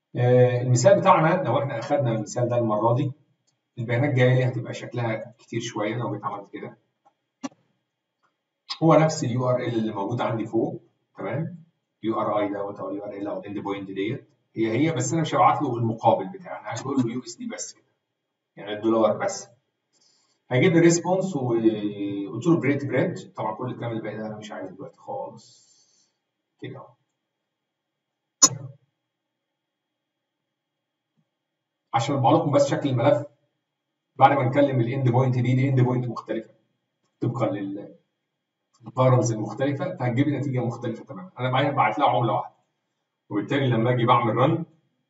آه، المثال بتاعنا لو احنا اخدنا المثال ده المره دي البيانات جايه لي هتبقى شكلها كتير شويه لو جيت عملت كده هو نفس اليو ار ال اللي موجود عندي فوق تمام يو ار اي دوت او اليو ار ال او الاند بوينت ديت هي هي بس انا مش هبعت له المقابل بتاعي انا عايز اقول له يو اس دي بس كده يعني الدولار بس هيجيب لي ريسبونس وقلت له بريت بريت طبعا كل الكلام اللي باقي ده انا مش عايزه دلوقتي خالص كده اهو عشان اطبع لكم بس شكل الملف بعد ما نكلم الاند بوينت دي دي اند بوينت مختلفه طبقا لل البارامز المختلفه فهتجيب لي نتيجه مختلفه تماما انا معايا بعت لها عمله واحده وبالتالي لما اجي بعمل رن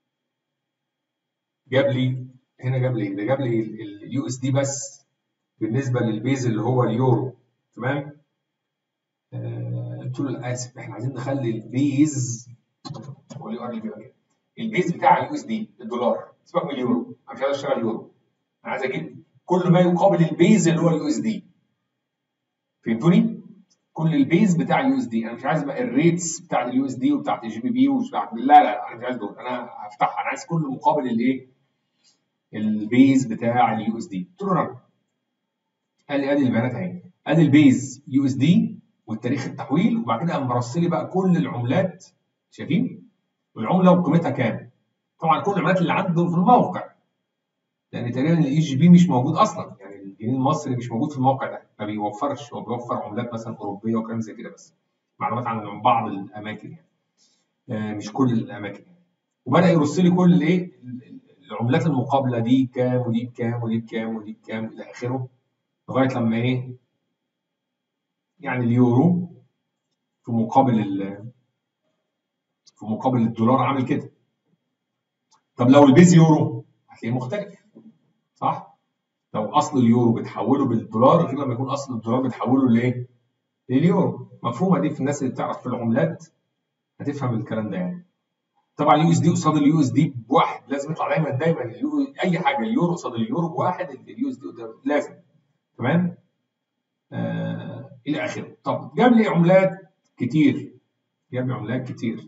جاب لي هنا جاب لي ده جاب لي اليو اس دي بس بالنسبه للبيز اللي هو اليورو تمام آه، قلت له اسف احنا عايزين نخلي البيز هو اليو ار اللي بيبقى كده البيز بتاع اليو اس دي الدولار سيبك من اليورو انا مش عايز اشتغل يورو انا عايز اجيب كل ما يقابل البيز اللي هو اليو اس دي فهمتوني؟ كل البيز بتاع اليو اس دي انا مش عايز بقى الريتس بتاعت اليو اس دي وبتاعت الجي بي بي وبتاعت لا لا انا مش عايز دول انا هفتحها انا عايز كل مقابل الايه؟ البيز بتاع اليو اس دي قلت له رن قال لي ادي البيانات اهي ادي البيز يو اس دي والتاريخ التحويل وبعد كده قام مرص لي بقى كل العملات شايفين؟ والعمله وقيمتها كام؟ طبعا كل العملات اللي عنده في الموقع لان تقريبا الاي جي بي مش موجود اصلا يعني الجنيه المصري مش موجود في الموقع ده ما بيوفرش هو بيوفر عملات مثلا اوروبيه وكلام زي كده بس معلومات عن بعض الاماكن يعني آه، مش كل الاماكن يعني وبدا يرص لي كل الايه العملات المقابله دي بكام ودي بكام ودي بكام ودي بكام الى اخره لغايه لما ايه يعني اليورو في مقابل ال في مقابل الدولار عامل كده طب لو البيز يورو هتلاقيه مختلف صح؟ لو اصل اليورو بتحوله بالدولار غير لما يكون اصل الدولار بتحوله لايه؟ لليورو مفهومه دي في الناس اللي بتعرف في العملات هتفهم الكلام ده يعني طبعا اليو اس دي قصاد اليو اس دي بواحد لازم يطلع دايما دايما اليورو اي حاجه اليورو قصاد اليورو بواحد اليو اس دي لازم تمام؟ آه الى اخره طب جاب لي عملات كتير جاب لي عملات كتير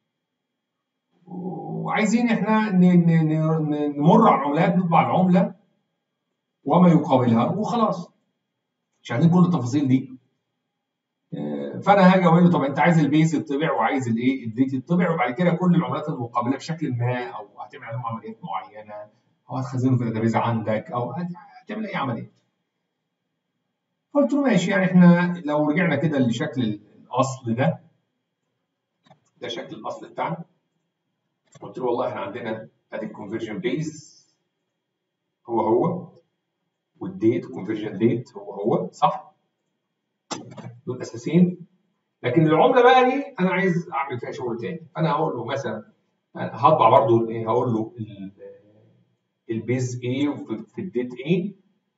وعايزين احنا ن- ن- ن- نمر على العملات نطبع العمله وما يقابلها وخلاص مش عايزين كل التفاصيل دي آه، فانا هاجي اقول له طب انت عايز البيز يطبع وعايز الايه الديت يطبع وبعد كده كل العملات المقابله بشكل ما او هتعمل عليهم عمليات معينه او هتخزنهم في الداتابيز عندك او هت- هتعمل اي عمليه قلت له ماشي يعني احنا لو رجعنا كده لشكل الاصل ده ده شكل الاصل بتاعنا قلت له والله احنا عندنا ادي الكونفرجن بيز هو هو والديت كونفرجن ديت هو هو صح دول اساسين لكن العمله بقى دي انا عايز اعمل فيها شغل تاني انا هقول له مثلا هطبع برضو ايه هقول له ال- البيز ايه وفي في الديت ايه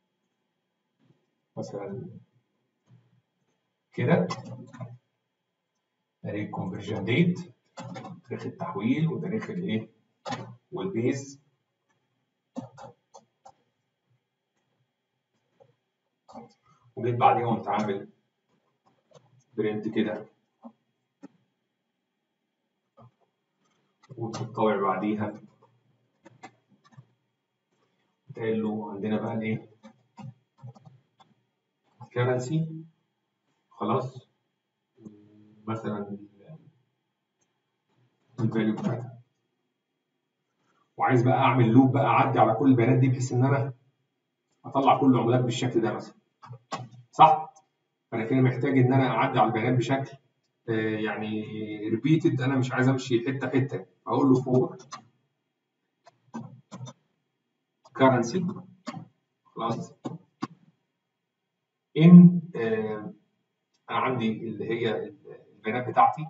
مثلا كده ادي الكونفرجن ديت تاريخ التحويل وتاريخ الايه والبيز وجيت بعديها قمت عامل برنت كده وبتطبع بعديها قايل له عندنا بقى الايه كرنسي خلاص مثلا الفاليو بتاعتها وعايز بقى اعمل لوب بقى اعدي على كل البيانات دي بحيث ان انا اطلع كل العملات بالشكل ده مثلا صح؟ فانا كده محتاج ان انا اعدي على البيانات بشكل آه، يعني ريبيتد انا مش عايز امشي حته حته اقول له فور كرنسي خلاص ان آه، انا عندي اللي هي البيانات بتاعتي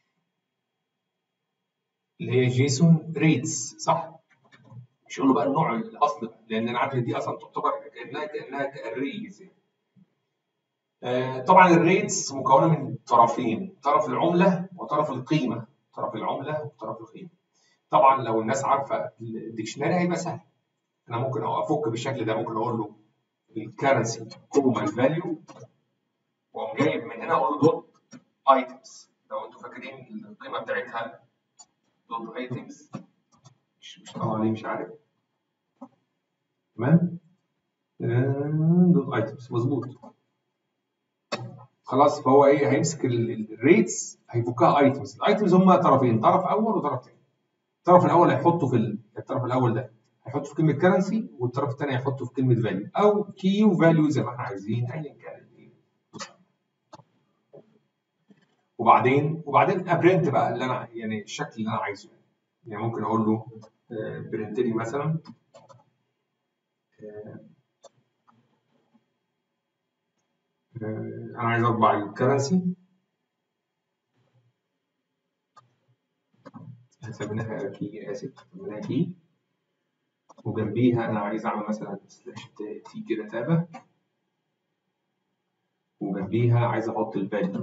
اللي هي جيسون ريتس صح؟ مش اقول له بقى النوع الاصل لان انا عارف ان دي اصلا تعتبر كانها كانها كاريز يعني. آه، طبعا الريتس مكونه من طرفين طرف العمله وطرف القيمه طرف العمله وطرف القيمه طبعا لو الناس عارفه الديكشنري هيبقى سهل انا ممكن أو افك بالشكل ده ممكن اقول له الكرنسي كوما الفاليو واقوم جايب من هنا اقول له دوت ايتمز لو انتوا فاكرين القيمه بتاعتها دوت ايتمز مش مش طالع ليه مش عارف تمام دوت ايتمز مظبوط خلاص فهو ايه هيمسك الريتس هيفكها ايتمز الايتمز هم طرفين طرف اول وطرف ثاني الطرف الاول هيحطه في ال- الطرف الاول ده هيحطه في كلمه كرنسي والطرف الثاني هيحطه في كلمه فاليو او كي وفاليو زي ما احنا عايزين ايا كان وبعدين وبعدين ابرنت بقى اللي انا يعني الشكل اللي انا عايزه يعني ممكن اقول له برنت لي مثلا آه، آه، انا عايز اطبع الكرنسي سميناها كي اسف سميناها كي وجنبيها انا عايز اعمل مثلا سلاش تي كده تابه وجنبيها عايز احط الفاليو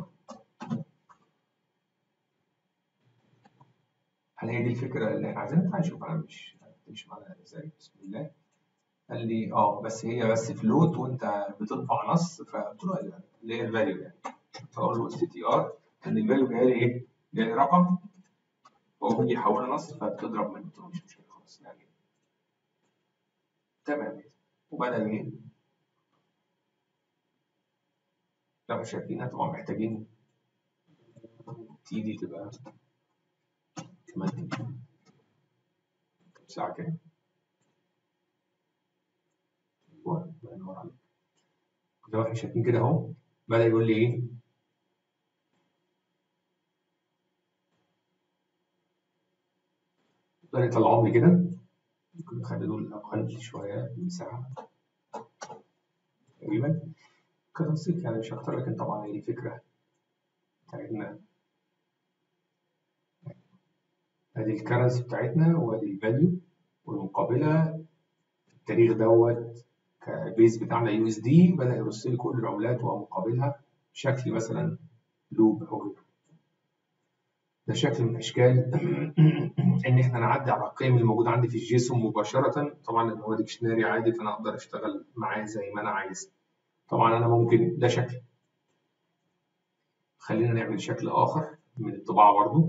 هل هي دي الفكره اللي احنا عايزينها؟ تعال نشوف انا مش مش معانا ازاي بسم الله قال لي اه بس هي بس فلوت وانت بتطبع نص فقلت له أيوة، اللي هي الفاليو يعني فاقول له سي تي ار ان الفاليو جاي لي ايه؟ جاي لي رقم وهو بيجي يحولها نص فبتضرب منه قلت له مش مشكله خلاص يعني تمام كده وبدا ايه؟ لو مش شايفينها طبعا محتاجين تي دي تبقى كمان ساعة كده أيوة، الله ينور عليك زي ما احنا شايفين كده اهو بدأ يقول لي ايه بدأ يطلعهم لي كده ممكن نخلي دول أقل شوية من ساعة تقريبا كتنسيق يعني مش أكتر لكن طبعا هي دي فكرة بتاعتنا ادي الكرنسي بتاعتنا وادي الفاليو والمقابله التاريخ دوت كبيز بتاعنا يو اس دي بدا يرص لي كل العملات ومقابلها بشكل مثلا لوب او غيره ده شكل من اشكال ان احنا نعدي على القيم الموجوده عندي في الجيسون مباشره طبعا ان هو ديكشنري عادي فانا اقدر اشتغل معاه زي ما انا عايز طبعا انا ممكن ده شكل خلينا نعمل شكل اخر من الطباعه برضو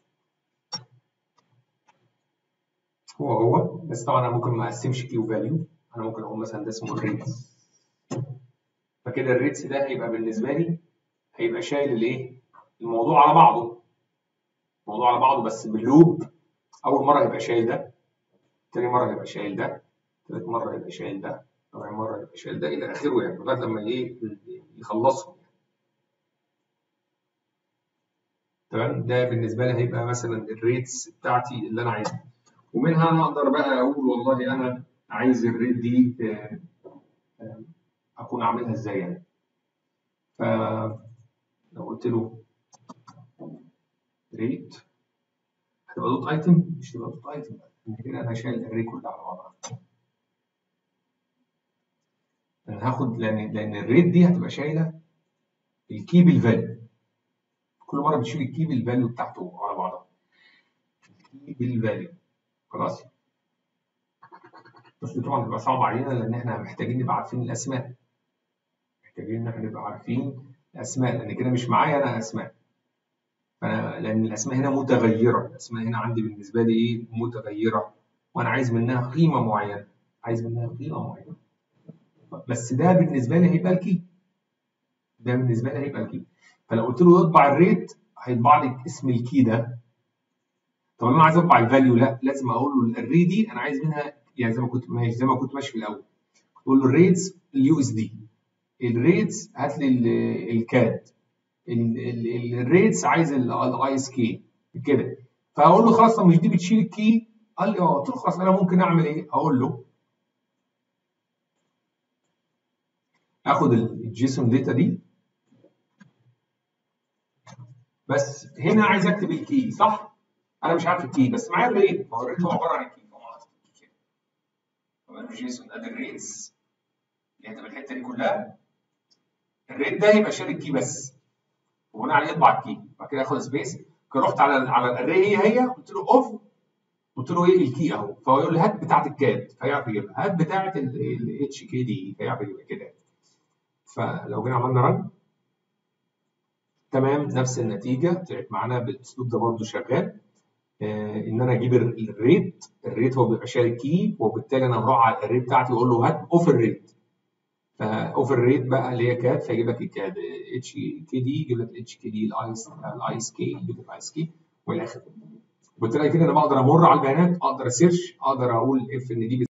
هو هو بس طبعا انا ممكن ما اقسمش كيو فاليو انا ممكن اقول مثلا ده اسمه الريتس فكده الريتس ده هيبقى بالنسبه لي هيبقى شايل الايه الموضوع على بعضه الموضوع على بعضه بس باللوب اول مره هيبقى شايل ده تاني مره هيبقى شايل ده تالت مره هيبقى شايل ده رابع مره هيبقى شايل ده الى اخره يعني لغايه لما ايه يخلصهم تمام ده بالنسبه لي هيبقى مثلا الريتس بتاعتي اللي انا عايزها ومنها انا اقدر بقى اقول والله انا عايز الريت دي آه، آه، اكون اعملها ازاي يعني ف لو قلت له ريت هتبقى دوت ايتم مش تبقى دوت ايتم ان كده انا شايل الري كلها على بعضها انا هاخد لان لان الريت دي هتبقى شايله الكي بالفاليو كل مره بتشيل الكي بالفاليو بتاعته على بعضها الكي بالفاليو خلاص بس دي طبعا هتبقى صعبه علينا لان احنا محتاجين نبقى عارفين الاسماء محتاجين ان احنا نبقى عارفين الاسماء لان كده مش معايا انا اسماء فانا لان الاسماء هنا متغيره الاسماء هنا عندي بالنسبه لي ايه متغيره وانا عايز منها قيمه معينه عايز منها قيمه معينه بس ده بالنسبه لي هيبقى الكي ده بالنسبه لي هيبقى الكي فلو قلت له يطبع الريت هيطبع لي اسم الكي ده طب انا عايز اطبع الفاليو لا لازم اقول له الري دي انا عايز منها يعني زي ما كنت ماشي زي ما كنت ماشي في الاول اقول له الريتس اليو اس دي الريتس هات لي ال- الكاد ال- ال- الريتس عايز الاي اس كي كده فاقول له خلاص طب مش دي بتشيل الكي قال لي اه قلت له خلاص انا ممكن اعمل ايه اقول له اخد الجيسون داتا دي بس هنا عايز اكتب الكي صح انا مش عارف الكي بس معايا الريت ما هو الريت هو عباره عن الكي فما هكتب الكي كده طب جيسون ادي الريتس اللي هتبقى الحته دي كلها الريت ده هيبقى شايل الكي بس وبناء عليه يطبع الكي بعد كده اخد سبيس رحت على على الاري هي هي قلت له اوف قلت له ايه الكي اهو فهو يقول لي هات بتاعه الكاد فيعرف يجيبها هات بتاعه الاتش كي دي فيعرف يجيبها كده فلو جينا عملنا رن تمام نفس النتيجه طلعت معانا بالاسلوب ده برضه شغال آه، ان انا اجيب ال- الريت الريت هو بيبقى شايل كي وبالتالي انا بروح على الريت بتاعتي واقول له هات اوفر ريت فاوفر ريت بقى اللي هي كات فيجيب لك الكاد اتش كي دي يجيب لك الاتش كي دي الايس الايس كي يجيب لك الايس كي والى اخره وبالتالي كده انا بقدر امر على البيانات اقدر اسيرش اقدر اقول اف ان دي